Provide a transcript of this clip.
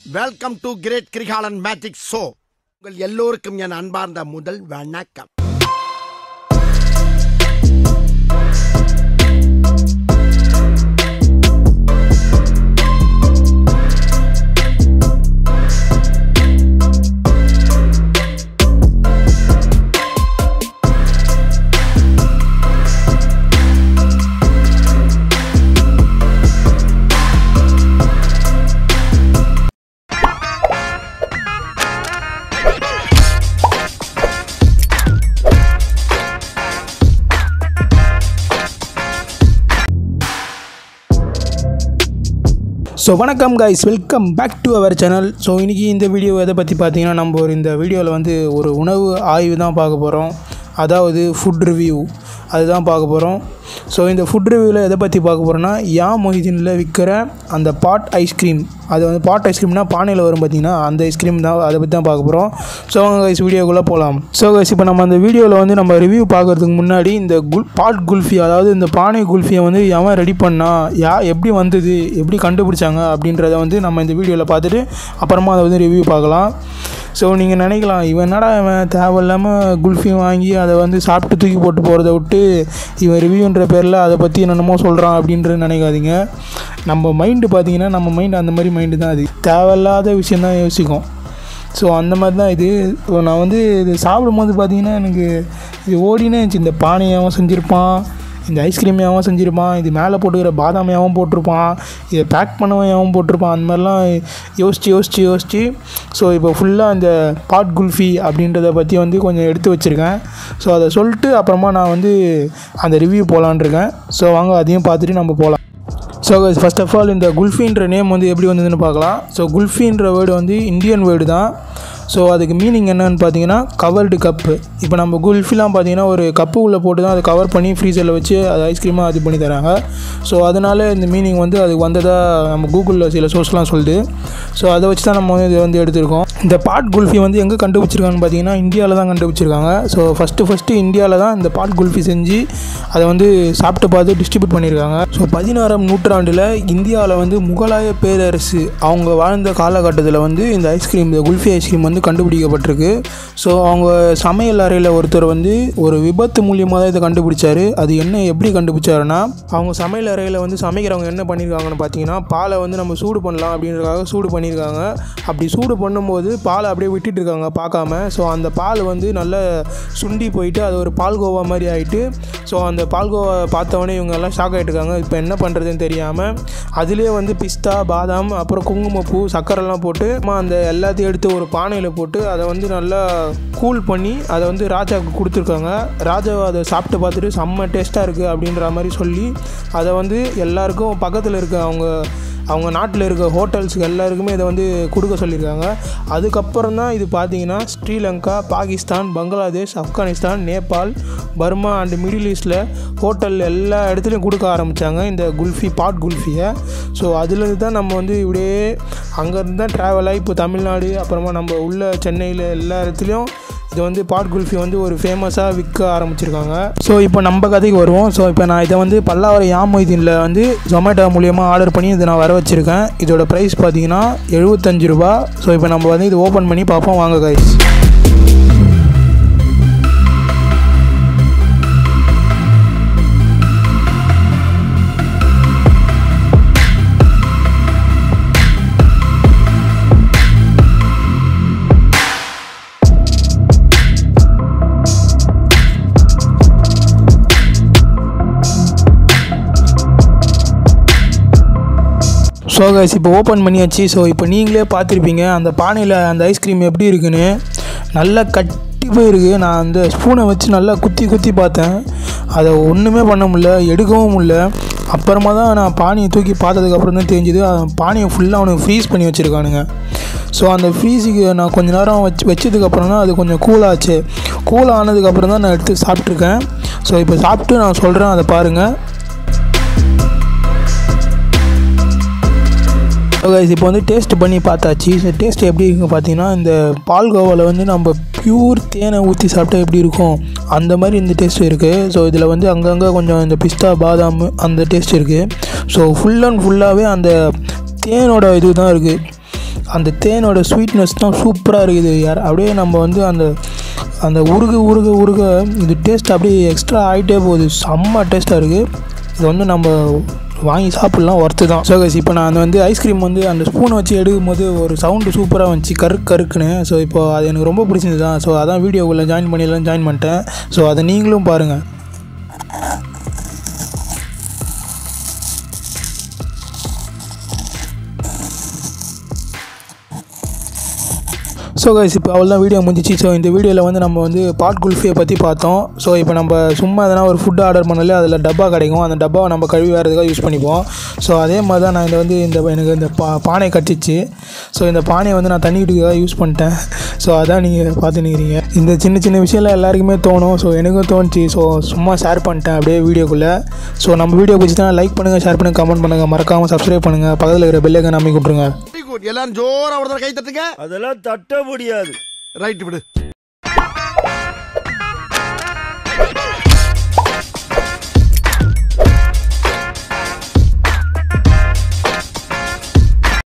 welcome to great Kirikalan magic show உங்கள் எல்லோருக்கும் என் அன்பார்ந்த முதல் வணக்கம் ஸோ வணக்கம் guys welcome back to our channel so இன்றைக்கி இந்த வீடியோ எதை பற்றி பார்த்தீங்கன்னா நம்ம ஒரு இந்த வீடியோவில் வந்து ஒரு உணவு ஆய்வு தான் பார்க்க போகிறோம் அதாவது ஃபுட் ரிவ்யூ அதுதான் பார்க்க போகிறோம் ஸோ இந்த ஃபுட் ரிவ்யூவில் எதை பற்றி பார்க்க போகிறோன்னா யா மொஹிதீனில் விற்கிற அந்த பாட் ஐஸ்கிரீம் அது வந்து பாட் ஐஸ்கிரீம்னா பானையில் வரும் பார்த்தீங்கன்னா அந்த ஐஸ்கிரீம் தான் அதை பற்றி தான் பார்க்க போகிறோம் ஸோ அவங்க கைஸ் வீடியோக்குள்ளே போகலாம் ஸோ கைஸ் இப்போ நம்ம அந்த வீடியோவில் வந்து நம்ம ரிவ்யூ பார்க்குறதுக்கு முன்னாடி இந்த குல் பாட் குல்ஃபி அதாவது இந்த பானை குல்ஃபியை வந்து எவன் ரெடி பண்ணா யா எப்படி வந்தது எப்படி கண்டுபிடிச்சாங்க அப்படின்றத வந்து நம்ம இந்த வீடியோவில் பார்த்துட்டு அப்புறமா அதை வந்து ரிவ்யூ பார்க்கலாம் ஸோ நீங்கள் நினைக்கலாம் இவன் என்னடா இவன் தேவையில்லாமல் குல்ஃபி வாங்கி அதை வந்து சாப்பிட்டு தூக்கி போட்டு போகிறத விட்டு இவன் ரிவ்யூன்ற பேரில் அதை பற்றி என்னென்னமோ சொல்கிறான் அப்படின்றது நினைக்காதீங்க நம்ம மைண்டு பார்த்தீங்கன்னா நம்ம மைண்டு அந்த மாதிரி மைண்டு தான் அது தேவையில்லாத விஷயந்தான் யோசிக்கும் ஸோ அந்த மாதிரி தான் இது இப்போ நான் வந்து இது சாப்பிடும்போது பார்த்தீங்கன்னா எனக்கு இது ஓடினே இருந்துச்சு இந்த பானையாகவும் செஞ்சுருப்பான் இந்த ஐஸ்கிரீமையாகவும் செஞ்சுருப்பான் இது மேலே போட்டுக்கிற பாதாமையாகவும் போட்டிருப்பான் இதை பேக் பண்ணவையாகவும் போட்டிருப்பான் அந்த மாதிரிலாம் யோசித்து யோசித்து யோசித்து ஸோ இப்போ ஃபுல்லாக இந்த பாட் குல்ஃபி அப்படின்றத பற்றி வந்து கொஞ்சம் எடுத்து வச்சுருக்கேன் ஸோ அதை சொல்லிட்டு அப்புறமா நான் வந்து அந்த ரிவ்யூ போகலான் இருக்கேன் ஸோ வாங்க அதையும் பார்த்துட்டு நம்ம போகலாம் ஸோ ஃபர்ஸ்ட் ஆஃப் ஆல் இந்த குல்ஃபின்ற நேம் வந்து எப்படி வந்ததுன்னு பார்க்கலாம் ஸோ குல்ஃபின்ற வேர்டு வந்து இந்தியன் வேர்டு தான் ஸோ அதுக்கு மீனிங் என்னன்னு பார்த்தீங்கன்னா கவர்டு கப்பு இப்போ நம்ம குல்ஃபிலாம் பார்த்தீங்கன்னா ஒரு கப்பு உள்ளே போட்டு தான் அதை கவர் பண்ணி ஃப்ரீசரில் வச்சு அது ஐஸ்கிரீமாக இது பண்ணி தராங்க ஸோ அதனால இந்த மீனிங் வந்து அது வந்ததாக நம்ம கூகுளில் சில சோர்ஸ்லாம் சொல்லுது ஸோ அதை வச்சு தான் நம்ம வந்து இதை வந்து எடுத்திருக்கோம் இந்த பாட் குல்ஃபி வந்து எங்கே கண்டுபிடிச்சிருக்காங்கன்னு பார்த்தீங்கன்னா இந்தியாவில் தான் கண்டுபிடிச்சிருக்காங்க ஸோ ஃபஸ்ட்டு ஃபஸ்ட்டு இந்தியாவில் தான் இந்த பாட் குல்ஃபி செஞ்சு அதை வந்து சாப்பிட்டு பார்த்து டிஸ்ட்ரிபியூட் பண்ணியிருக்காங்க ஸோ பதினாறாம் நூற்றாண்டில் இந்தியாவில் வந்து முகலாய பேரரசு அவங்க வாழ்ந்த காலகட்டத்தில் வந்து இந்த ஐஸ்கிரீம் இந்த குல்ஃபி ஐஸ்கிரீம் வந்து கண்டுபிடிக்கப்பட்டிருக்கு ஸோ அவங்க சமையல் அறையில் ஒருத்தர் வந்து ஒரு விபத்து மூலியமாக தான் இதை கண்டுபிடிச்சாரு அது என்ன எப்படி கண்டுபிடிச்சாருன்னா அவங்க சமையல் அறையில் வந்து சமைக்கிறவங்க என்ன பண்ணியிருக்காங்கன்னு பார்த்தீங்கன்னா பாலை வந்து நம்ம சூடு பண்ணலாம் அப்படின்றதுக்காக சூடு பண்ணியிருக்காங்க அப்படி சூடு பண்ணும்போது பாலை அப்படியே விட்டுட்டு இருக்காங்க பார்க்காம ஸோ அந்த பால் வந்து நல்லா சுண்டி போயிட்டு அது ஒரு பால்கோவா மாதிரி ஆகிட்டு ஸோ அந்த பால்கோவா பார்த்தவொடனே இவங்க எல்லாம் ஷாக் ஆகிட்டு இருக்காங்க இப்போ என்ன பண்ணுறதுன்னு தெரியாமல் அதுலேயே வந்து பிஸ்தா பாதாம் அப்புறம் குங்குமப்பூ சக்கரைலாம் போட்டு அம்மா அந்த எல்லாத்தையும் எடுத்து ஒரு பானையில் போட்டு அதை வந்து நல்லா கூல் பண்ணி அதை வந்து ராஜாவுக்கு கொடுத்துருக்காங்க ராஜா அதை சாப்பிட்டு பார்த்துட்டு செம்ம டேஸ்ட்டாக இருக்குது அப்படின்ற மாதிரி சொல்லி அதை வந்து எல்லாருக்கும் பக்கத்தில் இருக்க அவங்க அவங்க நாட்டில் இருக்க ஹோட்டல்ஸுக்கு எல்லாருக்குமே இதை வந்து கொடுக்க சொல்லியிருக்காங்க அதுக்கப்புறம் தான் இது பார்த்தீங்கன்னா Sri Lanka Pakistan Bangladesh Afghanistan Nepal Burma and middle ஈஸ்டில் ஹோட்டல் எல்லா இடத்துலையும் கொடுக்க ஆரம்பித்தாங்க இந்த குல்ஃபி பாட் குல்ஃபியை ஸோ அதுலேருந்து தான் நம்ம வந்து இப்படியே அங்கேருந்து தான் ட்ராவல் ஆகி இப்போ தமிழ்நாடு அப்புறமா நம்ம உள்ள சென்னையில் எல்லா இடத்துலையும் இது வந்து பாட் குல்ஃபி வந்து ஒரு ஃபேமஸாக விற்க ஆரம்பிச்சிருக்காங்க ஸோ இப்போ நம்ம கதைக்கு வருவோம் ஸோ இப்போ நான் இதை வந்து பல்லாவரம் யாமொய்தீனில் வந்து ஜொமேட்டோ மூலியமாக ஆர்டர் பண்ணி இதை நான் வர வச்சுருக்கேன் இதோட ப்ரைஸ் பார்த்தீங்கன்னா எழுபத்தஞ்சு ரூபா ஸோ இப்போ நம்ம வந்து இது ஓப்பன் பண்ணி பார்ப்போம் வாங்க கைஸ் ஸோ கைஸ் இப்போ ஓப்பன் பண்ணியாச்சு ஸோ இப்போ நீங்களே பார்த்துருப்பீங்க அந்த பானையில் அந்த ஐஸ்கிரீம் எப்படி இருக்குன்னு நல்லா கட்டி போயிருக்கு நான் அந்த ஸ்பூனை வச்சு நல்லா குத்தி குத்தி பார்த்தேன் அதை ஒன்றுமே பண்ண முடியல எடுக்கவும் முடியல அப்புறமா தான் நான் பானியை தூக்கி பார்த்ததுக்கப்புறம் தான் தெரிஞ்சுது பானியை ஃபுல்லாக அவனுக்கு ஃப்ரீஸ் பண்ணி வச்சுருக்கானுங்க ஸோ அந்த ஃப்ரீஸுக்கு நான் கொஞ்ச நேரம் வச்சு வச்சதுக்கப்புறம் தான் அது கொஞ்சம் கூலாச்சு கூல் ஆனதுக்கப்புறம் தான் நான் எடுத்து சாப்பிட்ருக்கேன் ஸோ இப்போ சாப்பிட்டு நான் சொல்கிறேன் அதை பாருங்கள் கைஸ் இப்போ வந்து டேஸ்ட் பண்ணி பார்த்தாச்சு ஸோ டேஸ்ட் எப்படி இருக்குன்னு பார்த்தீங்கன்னா இந்த பால்கோவாவில் வந்து நம்ம பியூர் தேனை ஊற்றி சாப்பிட்டா எப்படி இருக்கும் அந்த மாதிரி இந்த டேஸ்ட் இருக்குது ஸோ இதில் வந்து அங்கங்கே கொஞ்சம் இந்த பிஸ்தா பாதாம் அந்த டேஸ்ட் இருக்குது ஸோ ஃபுல் அண்ட் ஃபுல்லாகவே அந்த தேனோட இது தான் இருக்குது அந்த தேனோட ஸ்வீட்னஸ் தான் சூப்பராக இருக்குது யார் அப்படியே நம்ம வந்து அந்த அந்த உருக உருக உருக இது டேஸ்ட் அப்படியே எக்ஸ்ட்ரா ஆகிட்டே போகுது செம்ம டேஸ்ட்டாக இருக்குது இது வந்து நம்ம வாங்கி சாப்பிட்லாம் ஒர்த்து தான் ஸோ கைஸ் இப்போ நான் வந்து ஐஸ்கிரீம் வந்து அந்த ஸ்பூனை வச்சு எடுக்கும் போது ஒரு சவுண்டு சூப்பராக வந்துச்சு கருக்கு கருக்குன்னு ஸோ இப்போ அது எனக்கு ரொம்ப பிடிச்சிருந்தது தான் ஸோ அதான் வீடியோக்குள்ளே ஜாயின் பண்ணிடலாம் ஜாயின் பண்ணிட்டேன் ஸோ அதை நீங்களும் பாருங்கள் ஸோ கைஸ் இப்போ அவ்வளோதான் வீடியோ முடிஞ்சிச்சு ஸோ இந்த வீடியோவில் வந்து நம்ம வந்து பாட் குல்ஃபியை பற்றி பார்த்தோம் ஸோ இப்போ நம்ம சும்மா எதனா ஒரு ஃபுட் ஆர்டர் பண்ணல அதில் டப்பா கிடைக்கும் அந்த டப்பாவை நம்ம கழுவி வேறு எதுக்காக யூஸ் பண்ணிப்போம் ஸோ அதே மாதிரி தான் நான் இந்த வந்து இந்த எனக்கு இந்த பா பானை கட்டிச்சு ஸோ இந்த பானையை வந்து நான் தண்ணி குடிக்கிறதுக்காக யூஸ் பண்ணிட்டேன் ஸோ அதான் நீங்கள் பார்த்துன்னுக்கிறீங்க இந்த சின்ன சின்ன விஷயம்லாம் எல்லாருக்குமே தோணும் ஸோ எனக்கும் தோணுச்சு ஸோ சும்மா ஷேர் பண்ணிட்டேன் அப்படியே வீடியோக்குள்ளே ஸோ நம்ம வீடியோ பிடிச்சினா லைக் பண்ணுங்கள் ஷேர் பண்ணுங்கள் கமெண்ட் பண்ணுங்கள் மறக்காமல் சப்ஸ்கிரைப் பண்ணுங்கள் பக்கத்தில் இருக்கிற பெல்லைக்கன் அமைக்க விட்ருங்க வெரி குட் எல்லாரும் ஜோரா ஒரு தடவை கை தட்டுங்க அதெல்லாம் தட்ட முடியாது ரைட் விடு